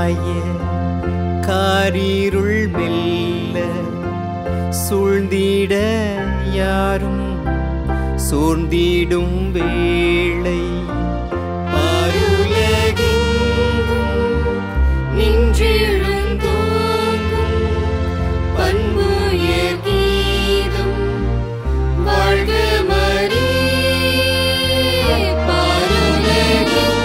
மாய காரிருள் மெல்ல சூழ்ந்திட யாரும் சோர்ந்திடும் வேளை பாருலகெங்கும் நின்றெழுந்தோங்கும் பண்புயர் கீதம் வாழ்க மரியே பாருலகெங்கும்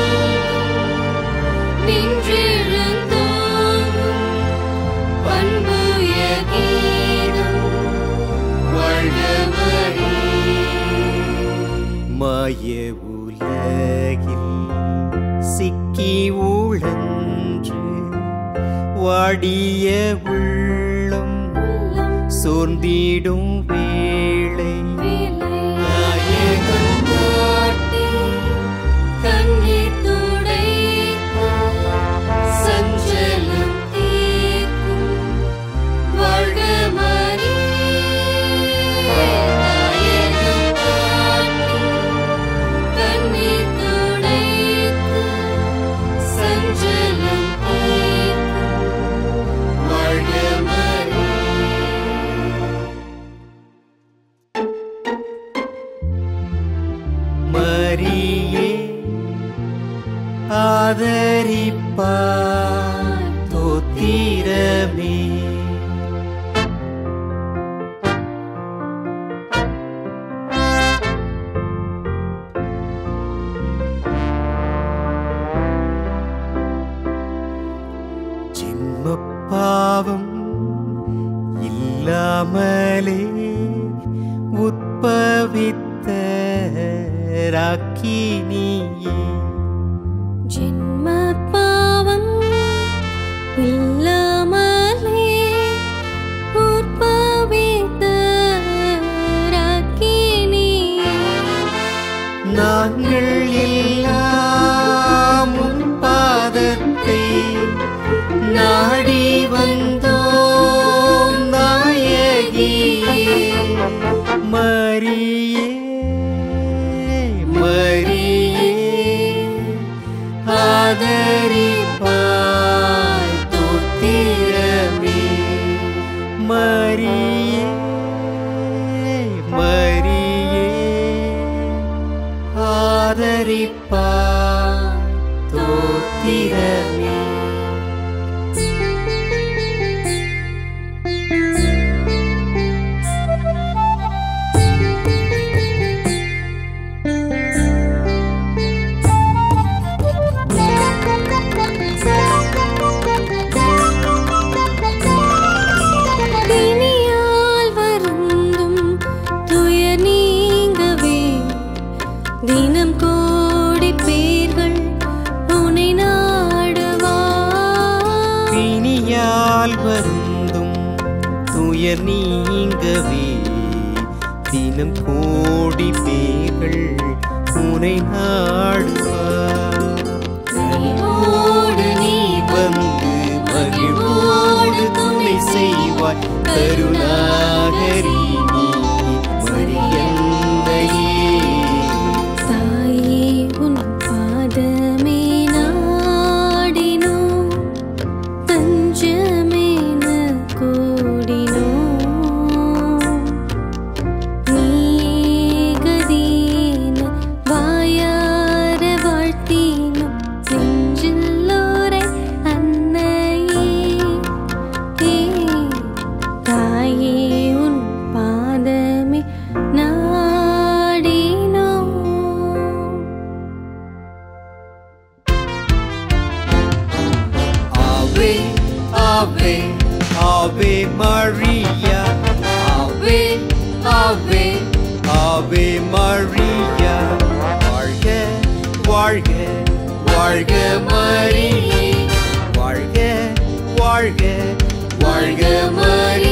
நின்றெழுந்தோங்கும் பண்புயர் கீதம் வாழ்க மரியே மாய உலகில் சிக்கி ஊழன்று வாடிய உள்ளம் சோர்ந்திடும் வேளை நாயகன் நாட்டி கண்ணீர் துடைத்து சஞ்சலம் தீர்க்கும் வாழ்க மரியே நாயகன் நாட்டி கண்ணீர் துடைத்து சஞ்சலம் தீர்க்கும் வாழ்க மரியே மரியே ஆதரிப்பார் தோத்திரமே ஜென்ம பாவம் இல்லாமலே உற்பவித்த ராக்கினியே ஜென்ம பாவம் இல்லாமலே உற்பவித்த ராக்கினியே. நாங்கள் எல்லாம் உன் பாதத்தை நாடி வந்தோம் நாயகியே மரியே மரியே ஆதரிப்பாய் தோத்திரமே மரியே மரியே ஆதரிப்பாய் தோத்திரமே தினியால் வருந்தும் துயர் நீங்கவே தினம் கோடி பேர்கள் உன்னை நாடுவார் பிணியால் வருந்தும் துயர் நீங்கவே தினம் கோடி பேர்கள் உனை நாடுவார் மகிழ்வோடு நீ வந்து மகிழ்வோடு துணை செய்வாய் கருணாகரி நீ மரியன்னையே தாயே உன் பாதமே நாடினோ தஞ்சமென கூடினோ நீகதீன வாயார வாழ்த்தினோ நெஞ்சில்லோரை அன்னையே ஏ தாயே உன் பாதமே நாடினோ Ave, Ave, Ave Maria. Ave, Ave, Ave Maria. வாழ்க, வாழ்க, வாழ்க மரியே. வாழ்க, வாழ்க, வாழ்க மரியே.